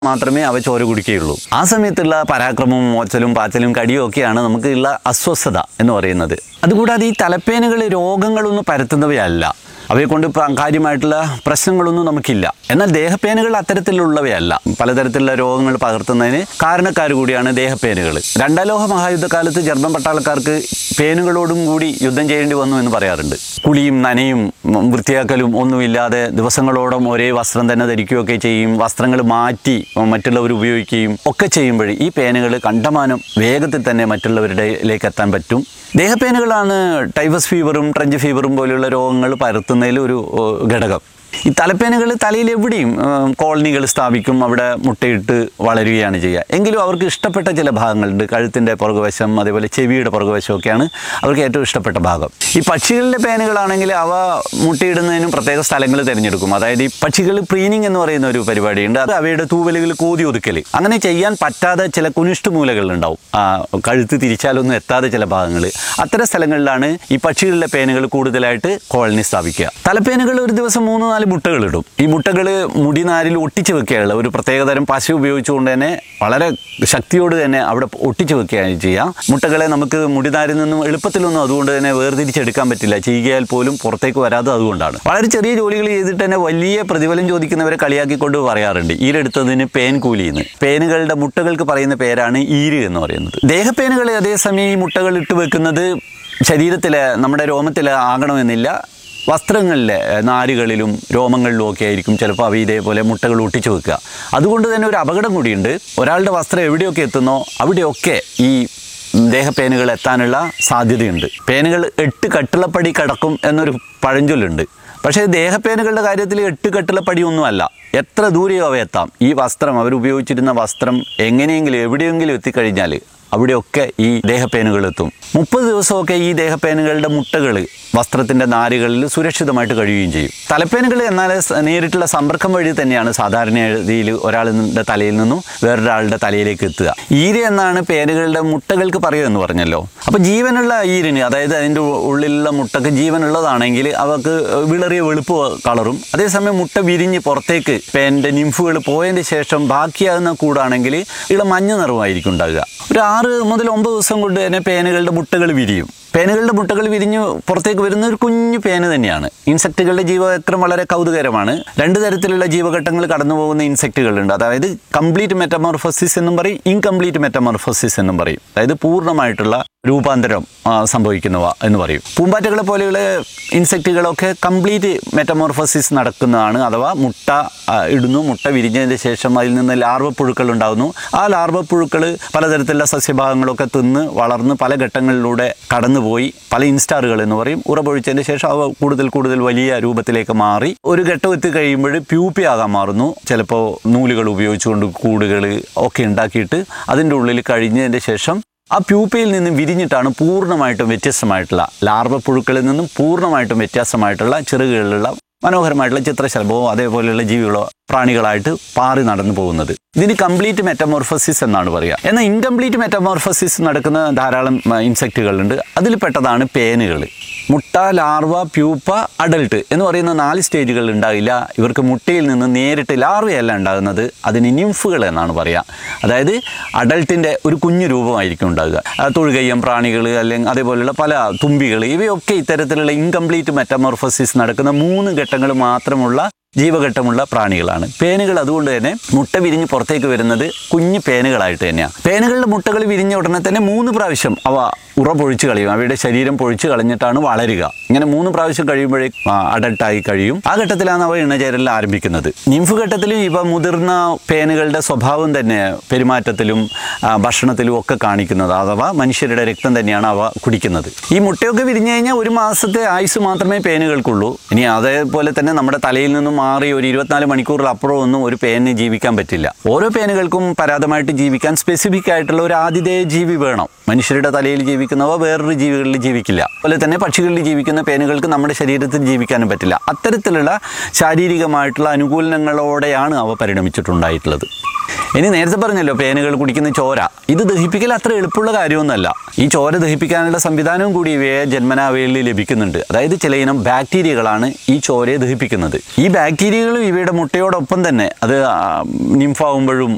മാത്രമേ അവ ചോര കുടിക്കുകയുള്ളൂ ആ സമയത്തുള്ള പരാക്രമവും മോച്ചലും പാച്ചലും കടിയും ഒക്കെയാണ് നമുക്കുള്ള അസ്വസ്ഥത എന്ന് പറയുന്നത് അതുകൂടാതെ ഈ തലപ്പേനുകൾ രോഗങ്ങളൊന്നും പരത്തുന്നവയല്ല അവയെ കൊണ്ട് പ- കാര്യമായിട്ടുള്ള പ്രശ്നങ്ങളൊന്നും നമുക്കില്ല എന്നാൽ ദേഹപ്പേനുകൾ അത്തരത്തിലുള്ളവയല്ല പലതരത്തിലുള്ള രോഗങ്ങൾ പകർത്തുന്നതിന് കാരണക്കാർ കൂടിയാണ് ദേഹപ്പേനുകൾ രണ്ടാം ലോക മഹായുദ്ധകാലത്ത് ജർമ്മൻ പട്ടാളക്കാർക്ക് പേനുകളോടും കൂടി യുദ്ധം ചെയ്യേണ്ടി വന്നു എന്ന് പറയാറുണ്ട് കുളിയും നനയും ഉം, വൃത്തിയാക്കലും ഒന്നുമില്ലാതെ ദിവസങ്ങളോളം ഒരേ വസ്ത്രം തന്നെ ധരിക്കുകയൊക്കെ ചെയ്യും വസ്ത്രങ്ങൾ മാറ്റി ഉം, മറ്റുള്ളവർ ഉപയോഗിക്കുകയും ഒക്കെ ചെയ്യുമ്പോൾ ഈ പേനുകൾ കണ്ടമാനം വേഗത്തിൽ തന്നെ മറ്റുള്ളവരുടെയിലേക്ക് എത്താൻ പറ്റും ദേഹപ്പേനുകളാണ് ടൈഫസ് ഫീവറും ട്രഞ്ച് ഫീവറും പോലെയുള്ള രോഗങ്ങൾ പരത്തുന്നതിൽ ഒരു ഓ, ഘടകം ഈ തലപ്പേനുകൾ തലയിൽ എവിടെയും ഉം, കോളനികൾ സ്ഥാപിക്കും അവിടെ മുട്ടയിട്ട് വളരുകയാണ് ചെയ്യുക എങ്കിലും അവർക്ക് ഇഷ്ടപ്പെട്ട ചില ഭാഗങ്ങളുണ്ട് കഴുത്തിൻ്റെ പുറകുവശം അതേപോലെ ചെവിയുടെ പുറകുവശമൊക്കെയാണ് അവർക്ക് ഏറ്റവും ഇഷ്ടപ്പെട്ട ഭാഗം ഈ പക്ഷികളിലെ പേനുകളാണെങ്കിൽ അവ മുട്ടയിടുന്നതിനും പ്രത്യേക സ്ഥലങ്ങൾ തിരഞ്ഞെടുക്കും അതായത് ഈ പക്ഷികൾ പ്രീനിങ് എന്ന് പറയുന്ന ഒരു പരിപാടിയുണ്ട് അത് അവയുടെ തൂവലുകൾ കോതി ഒതുക്കൽ അങ്ങനെ ചെയ്യാൻ പറ്റാതെ ചില കുനിഷ്ട മൂലകളുണ്ടാവും ആ, കഴുത്ത് തിരിച്ചാലൊന്നും എത്താതെ ചില ഭാഗങ്ങൾ അത്തരം സ്ഥലങ്ങളിലാണ് ഈ പക്ഷികളിലെ പേനുകൾ കൂടുതലായിട്ട് കോളനി സ്ഥാപിക്കുക തലപ്പേനുകൾ ഒരു ദിവസം മൂന്ന് നാല് മുട്ടകൾ ഇടും ഈ മുട്ടകൾ മുടിനാരിൽ ഒട്ടിച്ച് വെക്കുകയുള്ള ഒരു പ്രത്യേകതരം പശ ഉപയോഗിച്ചുകൊണ്ട് തന്നെ വളരെ ശക്തിയോട് തന്നെ അവിടെ ഒട്ടിച്ച് വെക്കുകയാണ് ചെയ്യുക മുട്ടകളെ നമുക്ക് മുടിനാരിൽ നിന്നും എളുപ്പത്തിലൊന്നും അതുകൊണ്ട് തന്നെ വേർതിരിച്ചെടുക്കാൻ പറ്റില്ല ചെയ്യുകയാൽ പോലും പുറത്തേക്ക് വരാതെ അതുകൊണ്ടാണ് വളരെ ചെറിയ ജോലികൾ ചെയ്തിട്ട് തന്നെ വലിയ പ്രതിഫലം ചോദിക്കുന്നവരെ കളിയാക്കിക്കൊണ്ട് പറയാറുണ്ട് ഈരെടുത്തതിന് പേൻ കൂലിന്ന് പേനുകളുടെ മുട്ടകൾക്ക് പറയുന്ന പേരാണ് ഈര് എന്ന് പറയുന്നത് ദേഹപ്പേനുകൾ അതേസമയം ഈ മുട്ടകൾ ഇട്ട് വെക്കുന്നത് ശരീരത്തിലെ നമ്മുടെ രോമത്തിൽ ആകണമെന്നില്ല വസ്ത്രങ്ങളിലെ ഏഹ്, നാരുകളിലും രോമങ്ങളിലും ഒക്കെ ആയിരിക്കും ചിലപ്പോൾ അവ ഇതേപോലെ മുട്ടകൾ ഒട്ടിച്ചു വെക്കുക അതുകൊണ്ട് തന്നെ ഒരു അപകടം കൂടിയുണ്ട് ഒരാളുടെ വസ്ത്രം എവിടെയൊക്കെ എത്തുന്നോ അവിടെയൊക്കെ ഈ ദേഹപ്പേനുകൾ എത്താനുള്ള സാധ്യതയുണ്ട് പേനുകൾ എട്ട് കട്ടിളപ്പടി കടക്കും എന്നൊരു പഴഞ്ചൊല്ലുണ്ട് പക്ഷേ ദേഹപ്പേനുകളുടെ കാര്യത്തിൽ എട്ട് കട്ടിളപ്പടിയൊന്നുമല്ല എത്ര ദൂരെയോ അവ എത്താം ഈ വസ്ത്രം അവർ ഉപയോഗിച്ചിരുന്ന വസ്ത്രം എങ്ങനെയെങ്കിലും എവിടെയെങ്കിലും എത്തിക്കഴിഞ്ഞാൽ അവിടെയൊക്കെ ഈ ദേഹപ്പേനുകൾ എത്തും മുപ്പത് ദിവസമൊക്കെ ഈ ദേഹപ്പേനുകളുടെ മുട്ടകൾ വസ്ത്രത്തിൻ്റെ നാരുകളിൽ സുരക്ഷിതമായിട്ട് കഴിയുകയും ചെയ്യും തലപ്പേനുകൾ എന്നാൽ സ- നേരിട്ടുള്ള സമ്പർക്കം വഴി തന്നെയാണ് സാധാരണ രീതിയിൽ ഒരാളുടെ തലയിൽ നിന്നും വേറൊരാളുടെ തലയിലേക്ക് എത്തുക ഈര എന്നാണ് പേനുകളുടെ മുട്ടകൾക്ക് പറയുമെന്ന് പറഞ്ഞല്ലോ അപ്പോൾ ജീവനുള്ള ഈരിന് അതായത് അതിൻ്റെ ഉ- ഉള്ളിലുള്ള മുട്ടക്ക് ജീവനുള്ളതാണെങ്കിൽ അവർക്ക് വിളറിയ വെളുപ്പ് കളറും അതേസമയം മുട്ട വിരിഞ്ഞ് പുറത്തേക്ക് പേനിൻ്റെ നിംഫുകൾ പോയതിന് ശേഷം ബാക്കിയാകുന്ന കൂടാണെങ്കിൽ ഇളം മഞ്ഞ നിറമായിരിക്കും ഉണ്ടാകുക ഒരു ആറ് മുതൽ ഒമ്പത് ദിവസം കൊണ്ട് തന്നെ പേനുകളുടെ മുട്ടകൾ വിരിയും പേനുകളുടെ മുട്ടകൾ വിരിഞ്ഞ് പുറത്തേക്ക് വരുന്ന ഒരു കുഞ്ഞു പേന് തന്നെയാണ് ഇൻസെക്റ്റുകളുടെ ജീവചക്രം വളരെ കൗതുകരമാണ് രണ്ട് തരത്തിലുള്ള ജീവഘട്ടങ്ങൾ കടന്നു പോകുന്ന ഇൻസെക്റ്റുകളുണ്ട് അതായത് കംപ്ലീറ്റ് മെറ്റമോർഫോസിസ് എന്നും പറയും ഇൻകംപ്ലീറ്റ് മെറ്റമോർഫോസിസ് എന്നും പറയും അതായത് പൂർണ്ണമായിട്ടുള്ള രൂപാന്തരം ആ, സംഭവിക്കുന്നവ എന്ന് പറയും പൂമ്പാറ്റകളെ പോലെയുള്ള ഇൻസെക്റ്റുകളൊക്കെ കംപ്ലീറ്റ് മെറ്റമോർഫോസിസ് നടക്കുന്നതാണ് അഥവാ മുട്ട ആ, ഇടുന്നു മുട്ട വിരിഞ്ഞതിന് ശേഷം അതിൽ നിന്ന് ലാർവ പുഴുക്കൾ ഉണ്ടാകുന്നു ആ ലാർവ പുഴുക്കൾ പലതരത്തിലുള്ള സസ്യഭാഗങ്ങളൊക്കെ തിന്ന് വളർന്ന് പല ഘട്ടങ്ങളിലൂടെ കടന്നുപോയി പല ഇൻസ്റ്റാറുകൾ എന്ന് പറയും ഉറപൊഴിച്ചതിന് ശേഷം അവ കൂടുതൽ കൂടുതൽ വലിയ രൂപത്തിലേക്ക് മാറി ഒരു ഘട്ടം എത്തി കഴിയുമ്പോൾ പ്യൂപ്പിയാകാൻ മാറുന്നു ചിലപ്പോൾ നൂലുകൾ ഉപയോഗിച്ചുകൊണ്ട് കൂടുകൾ ഒക്കെ ഉണ്ടാക്കിയിട്ട് അതിൻ്റെ ഉള്ളിൽ കഴിഞ്ഞതിന് ശേഷം ആ പ്യൂപ്പയിൽ നിന്നും വിരിഞ്ഞിട്ടാണ് പൂർണ്ണമായിട്ടും വ്യത്യസ്തമായിട്ടുള്ള ലാർവ പുഴുക്കളിൽ നിന്നും പൂർണ്ണമായിട്ടും വ്യത്യാസമായിട്ടുള്ള ചെറുകളിലുള്ള മനോഹരമായിട്ടുള്ള ചിത്രശലഭമോ അതേപോലെയുള്ള ജീവികളോ പ്രാണികളായിട്ട് പാറി നടന്നു പോകുന്നത് ഇതിന് കംപ്ലീറ്റ് മെറ്റമോർഫസിസ് എന്നാണ് പറയുക എന്നാൽ ഇൻകംപ്ലീറ്റ് മെറ്റമോർഫസിസ് നടക്കുന്ന ധാരാളം ഇൻസെക്റ്റുകളുണ്ട് അതിൽ പെട്ടതാണ് പേനുകൾ മുട്ട ലാർവ പ്യൂപ്പ അഡൽട്ട് എന്ന് പറയുന്ന നാല് സ്റ്റേജുകൾ ഉണ്ടാകില്ല ഇവർക്ക് മുട്ടയിൽ നിന്ന് നേരിട്ട് ലാർവയല്ല ഉണ്ടാകുന്നത് അതിന് നിംഫുകൾ എന്നാണ് പറയുക അതായത് അഡൽട്ടിൻ്റെ ഒരു കുഞ്ഞു രൂപമായിരിക്കും ഉണ്ടാകുക ആ തൊഴുകയ്യം പ്രാണികൾ അല്ലെങ്കിൽ അതേപോലെയുള്ള പല തുമ്പികൾ ഇവയൊക്കെ ഇത്തരത്തിലുള്ള ഇൻകംപ്ലീറ്റ് മെറ്റമോർഫസിസ് നടക്കുന്ന മൂന്ന് ഘട്ടങ്ങൾ മാത്രമുള്ള ജീവഘട്ടമുള്ള പ്രാണികളാണ് പേനുകൾ അതുകൊണ്ട് തന്നെ മുട്ട വിരിഞ്ഞ് പുറത്തേക്ക് വരുന്നത് കുഞ്ഞു പേനുകളായിട്ട് തന്നെയാണ് പേനുകളുടെ മുട്ടകൾ വിരിഞ്ഞ ഉടനെ തന്നെ മൂന്ന് പ്രാവശ്യം അവ ഉറ പൊഴിച്ച് കളയും അവയുടെ ശരീരം പൊഴിച്ച് കളഞ്ഞിട്ടാണ് വളരുക ഇങ്ങനെ മൂന്ന് പ്രാവശ്യം കഴിയുമ്പോഴേ അഡൽട്ടായി കഴിയും ആ ഘട്ടത്തിലാണ് അവ ഇണചേരൽ ആരംഭിക്കുന്നത് നിംഫ് ഘട്ടത്തിലും ഇവ മുതിർന്ന പേനുകളുടെ സ്വഭാവം തന്നെ പെരുമാറ്റത്തിലും ആ, ഭക്ഷണത്തിലും ഒക്കെ കാണിക്കുന്നത് അഥവാ മനുഷ്യരുടെ രക്തം തന്നെയാണ് അവ കുടിക്കുന്നത് ഈ മുട്ടയൊക്കെ വിരിഞ്ഞു കഴിഞ്ഞാൽ ഒരു മാസത്തെ ആയുസ് മാത്രമേ പേനുകൾക്കുള്ളൂ ഇനി അതേപോലെ തന്നെ നമ്മുടെ തലയിൽ നിന്നും മാറി ഒരു ഇരുപത്തിനാല് മണിക്കൂറിൽ അപ്പുറം ഒന്നും ഒരു പേനിന് ജീവിക്കാൻ പറ്റില്ല ഓരോ പേനുകൾക്കും പരാതമായിട്ട് ജീവിക്കാൻ സ്പെസിഫിക് ആയിട്ടുള്ള ഒരു ആതിഥേയ ജീവി വേണം മനുഷ്യരുടെ തലയിൽ ജീവിക്കുന്നവ വേറൊരു ജീവികളിൽ ജീവിക്കില്ല അതുപോലെ തന്നെ പക്ഷികളിൽ ജീവിക്കുന്ന പേനുകൾക്ക് നമ്മുടെ ശരീരത്തിൽ ജീവിക്കാനും പറ്റില്ല അത്തരത്തിലുള്ള ശാരീരികമായിട്ടുള്ള അനുകൂലനങ്ങളോടെയാണ് അവ പരിണമിച്ചിട്ടുണ്ടായിട്ടുള്ളത് ഇനി നേരത്തെ പറഞ്ഞല്ലോ പേനുകൾ കുടിക്കുന്ന ചോര ഇത് ദഹിപ്പിക്കൽ അത്ര എളുപ്പമുള്ള കാര്യമൊന്നുമല്ല ഈ ചോര ദഹിപ്പിക്കാനുള്ള സംവിധാനവും കൂടി ഇവയെ ജന്മനാവയിൽ ലഭിക്കുന്നുണ്ട് അതായത് ചില ഇനം ബാക്ടീരിയകളാണ് ഈ ചോരയെ ദഹിപ്പിക്കുന്നത് ഈ ബാക്ടീരിയകളും ഇവയുടെ മുട്ടയോടൊപ്പം തന്നെ അത് ആ, നിംഫാവുമ്പോഴും